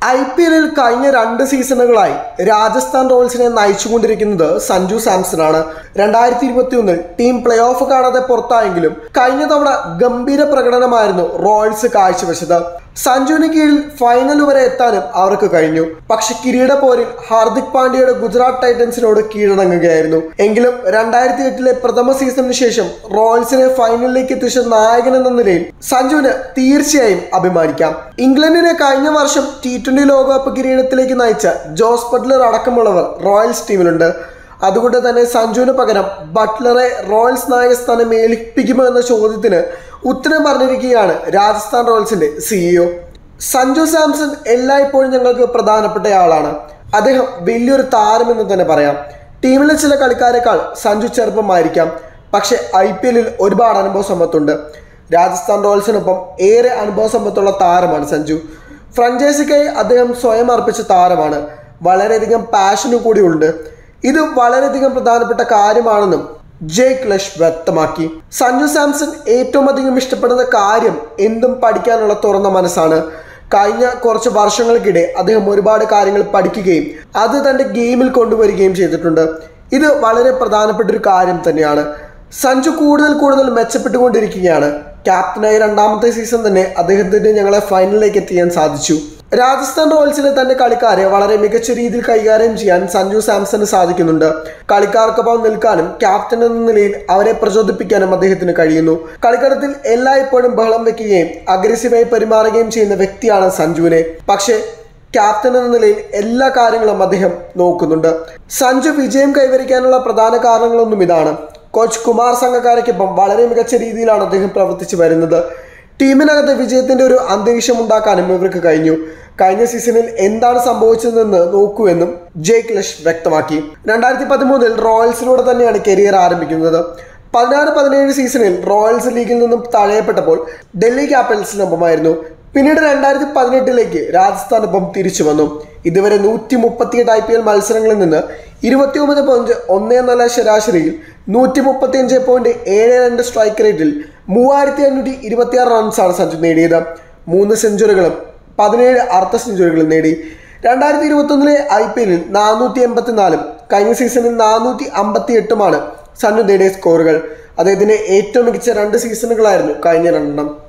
I P എല്ലിൽ കഴിഞ്ഞ രണ്ട് സീസണുകളായി രാജസ്ഥാൻ റോയൽസിനെ നയിച്ചുകൊണ്ടിരിക്കുന്നത് സഞ്ജു സാംസൺ ആണ് രണ്ടായിരത്തി ഇരുപത്തി ഒന്നിൽ ടീം പ്ലേ ഓഫ് കാണാതെ പുറത്തായെങ്കിലും കഴിഞ്ഞ തവണ ഗംഭീര പ്രകടനമായിരുന്നു റോയൽസ് കാഴ്ചവെച്ചത് സഞ്ജുവിന് കീഴിൽ ഫൈനൽ വരെ എത്താനും അവർക്ക് കഴിഞ്ഞു പക്ഷെ കിരീട പോരിൽ ഹാർദിക് പാണ്ഡ്യയുടെ ഗുജറാത്ത് ടൈറ്റൻസിനോട് കീഴടങ്ങുകയായിരുന്നു എങ്കിലും രണ്ടായിരത്തി എട്ടിലെ പ്രഥമ സീസണിന് ശേഷം റോയൽസിനെ ഫൈനലിലേക്ക് എത്തിച്ച നായകൻ എന്ന നിലയിൽ സഞ്ജുവിന് തീർച്ചയായും അഭിമാനിക്കാം ഇംഗ്ലണ്ടിനെ കഴിഞ്ഞ വർഷം ടി ട്വന്റി ലോകകപ്പ് കിരീടത്തിലേക്ക് നയിച്ച ജോസ് ബട്ട്ലർ അടക്കമുള്ളവർ റോയൽസ് ടീമിലുണ്ട് അതുകൊണ്ട് തന്നെ സഞ്ജുവിന് പകരം ബട്ട്ലറെ റോയൽസ് നായക സ്ഥാനം ഏൽപ്പിക്കുമോ എന്ന ചോദ്യത്തിന് ഉത്തരം പറഞ്ഞിരിക്കുകയാണ് രാജസ്ഥാൻ റോയൽസിന്റെ സിഇഒ സഞ്ജു സാംസൺ എല്ലായ്പ്പോഴും ഞങ്ങൾക്ക് പ്രധാനപ്പെട്ടയാളാണ് അദ്ദേഹം വലിയൊരു താരമെന്ന് തന്നെ പറയാം ടീമിലെ ചില കളിക്കാരെക്കാൾ സഞ്ജു ചെറുപ്പമായിരിക്കാം പക്ഷെ ഐ പി എല്ലിൽ ഒരുപാട് അനുഭവ സമ്പത്തുണ്ട് രാജസ്ഥാൻ റോയൽസിനൊപ്പം ഏറെ അനുഭവ സമ്പത്തുള്ള താരമാണ് സഞ്ജു ഫ്രഞ്ചൈസിക്കായി അദ്ദേഹം സ്വയം അർപ്പിച്ച താരമാണ് വളരെയധികം പാഷനും കൂടിയുണ്ട് ഇത് വളരെയധികം പ്രധാനപ്പെട്ട കാര്യമാണെന്നും ജേക്ക് ലഷ് വ്യക്തമാക്കി സഞ്ജു സാംസൺ ഏറ്റവും അധികം ഇഷ്ടപ്പെടുന്ന കാര്യം എന്തും പഠിക്കാനുള്ള തുറന്ന മനസ്സാണ് കഴിഞ്ഞ കുറച്ച് വർഷങ്ങൾക്കിടെ അദ്ദേഹം ഒരുപാട് കാര്യങ്ങൾ പഠിക്കുകയും അത് തൻ്റെ ഗെയിമിൽ കൊണ്ടുവരികയും ചെയ്തിട്ടുണ്ട് ഇത് വളരെ പ്രധാനപ്പെട്ട ഒരു കാര്യം തന്നെയാണ് സഞ്ജു കൂടുതൽ കൂടുതൽ മെച്ചപ്പെട്ടുകൊണ്ടിരിക്കുകയാണ് ക്യാപ്റ്റനായി രണ്ടാമത്തെ സീസൺ തന്നെ അദ്ദേഹത്തിന് ഞങ്ങളെ ഫൈനലിലേക്ക് എത്തിക്കാൻ സാധിച്ചു രാജസ്ഥാൻ റോയൽസിലെ തന്റെ കളിക്കാരെ വളരെ മികച്ച രീതിയിൽ കൈകാര്യം ചെയ്യാൻ സഞ്ജു സാംസണ് സാധിക്കുന്നുണ്ട് കളിക്കാർക്കൊപ്പം നിൽക്കാനും ക്യാപ്റ്റൻ എന്ന നിലയിൽ അവരെ പ്രചോദിപ്പിക്കാനും അദ്ദേഹത്തിന് കഴിയുന്നു കളിക്കളത്തിൽ എല്ലായ്പ്പോഴും ബഹളം വെക്കുകയും അഗ്രസീവായി പെരുമാറുകയും ചെയ്യുന്ന വ്യക്തിയാണ് സഞ്ജുവിനെ പക്ഷേ ക്യാപ്റ്റൻ എന്ന നിലയിൽ എല്ലാ കാര്യങ്ങളും അദ്ദേഹം നോക്കുന്നുണ്ട് സഞ്ജു വിജയം കൈവരിക്കാനുള്ള പ്രധാന കാരണങ്ങളൊന്നും ഇതാണ് കോച്ച് കുമാർ സംഘക്കാരയ്ക്കൊപ്പം വളരെ മികച്ച രീതിയിലാണ് അദ്ദേഹം പ്രവർത്തിച്ചു വരുന്നത് ടീമിനകത്ത് വിജയത്തിന്റെ ഒരു അന്തരീക്ഷം ഉണ്ടാക്കാനും ഇവർക്ക് കഴിഞ്ഞു കഴിഞ്ഞ സീസണിൽ എന്താണ് സംഭവിച്ചതെന്ന് നോക്കുമെന്നും ജേക്ക് ലഷ് വ്യക്തമാക്കി രണ്ടായിരത്തി പതിമൂന്നിൽ റോയൽസിലൂടെ തന്നെയാണ് കരിയർ ആരംഭിക്കുന്നത് പതിനാറ് പതിനേഴ് സീസണിൽ റോയൽസ് ലീഗിൽ നിന്നും തഴയപ്പെട്ടപ്പോൾ ഡൽഹി ക്യാപിറ്റൽസിനൊപ്പമായിരുന്നു പിന്നീട് രണ്ടായിരത്തി പതിനെട്ടിലേക്ക് രാജസ്ഥാനൊപ്പം തിരിച്ചു വന്നു ഇതുവരെ നൂറ്റി മുപ്പത്തിയെട്ട് ഐ പി എൽ മത്സരങ്ങളിൽ നിന്ന് ഇരുപത്തിയൊമ്പത് പോയിന്റ് ഒന്ന് നാല് ശരാശരിയിൽ നൂറ്റി മുപ്പത്തിയഞ്ച് പോയിന്റ് ഏഴ് രണ്ട് സ്ട്രൈക്ക് റേറ്റിൽ മൂവായിരത്തി അഞ്ഞൂറ്റി ഇരുപത്തിയാറ് റൺസാണ് സഞ്ജു നേടിയത് മൂന്ന് സെഞ്ചുറികളും പതിനേഴ് അർദ്ധ സെഞ്ചുറികളും നേടി രണ്ടായിരത്തി ഇരുപത്തൊന്നിലെ ഐ പി എല്ലിൽ നാനൂറ്റി എൺപത്തിനാലും കഴിഞ്ഞ സീസണിൽ നാനൂറ്റി അമ്പത്തി എട്ടുമാണ് സഞ്ജു നേടിയ സ്കോറുകൾ അദ്ദേഹത്തിന്റെ ഏറ്റവും മികച്ച രണ്ട് സീസണുകളായിരുന്നു കഴിഞ്ഞ രണ്ടെണ്ണം